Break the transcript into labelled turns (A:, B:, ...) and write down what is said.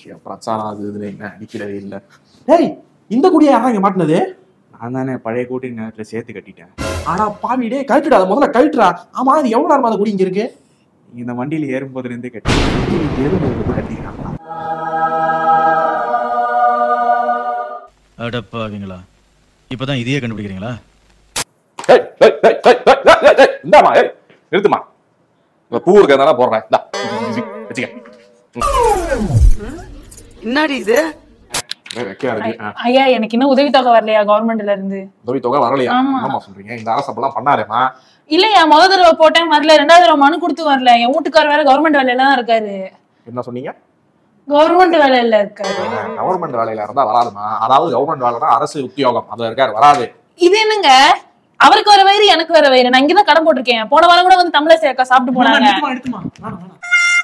A: பிரச்சாரம் அது இதுல என்ன அடிக்கிறதே இல்ல டேய் இந்த குடியை யாரா இங்க மாட்டினது
B: நான் தானே பழைய கூட்டி நேரத்துல சேர்த்து கட்டிட்டேன்
A: ஆனா பாவி டேய் கழட்டுடா அதை முதல்ல கழட்டுறா ஆமா இது எவ்வளவு நேரமா அந்த குடி இங்க இருக்கு
B: நீங்க இந்த வண்டியில ஏறும்போதுல இருந்தே கட்டி
A: கட்டிக்கிறாங்களா
C: அடப்பாவீங்களா இப்பதான் இதையே கண்டுபிடிக்கிறீங்களா
A: ஏய், ஏய், ஏய், ஏய், ஏய், ஏய், ஏய், ஏய், இந்தாம்மா ஏய் நிறுத்துமா இந்த பூ இருக்கிறதால போடுறேன் இந்தா வச்சுக்க
D: என்னடி இது
A: ஏய், வெக்கையா இருக்கு ஆ.
E: ஐயா எனக்கு இன்னும் உதவித்தொகை வரலையா கவர்மெண்ட்ல இருந்து
A: உதவி தொகை வரலையா
E: ஆமா.
A: என்னம்மா சொல்றீங்க இந்த அரசு அப்பெல்லாம் பண்ணாரேமா
E: இல்லையா முத தடவை போட்டேன் வரல ரெண்டாவது தடவை மனு கொடுத்து வரல என் வீட்டுக்கார் வேற கவர்மெண்ட் வேலையில தான் இருக்காரு
A: என்ன சொன்னீங்க
E: கவர்மெண்ட் வேலையில இருக்காரு
A: கவர்மெண்ட் வேலையில இருந்தா வராதுமா அதாவது கவர்மெண்ட் வேலைனா அரசு உத்தியோகம் அதுல இருக்காரு வராது
E: இது என்னங்க அவருக்கு வர வயிறு எனக்கு வர வயிறு நான் இங்கதான் கடன் போட்டிருக்கேன் போன வாரம் கூட வந்து தமிழை சேர்க்க சாப்பிட்டு போனாங்க
A: எடுத்துமா எடுத்துமா வேணாம், வேணாம்.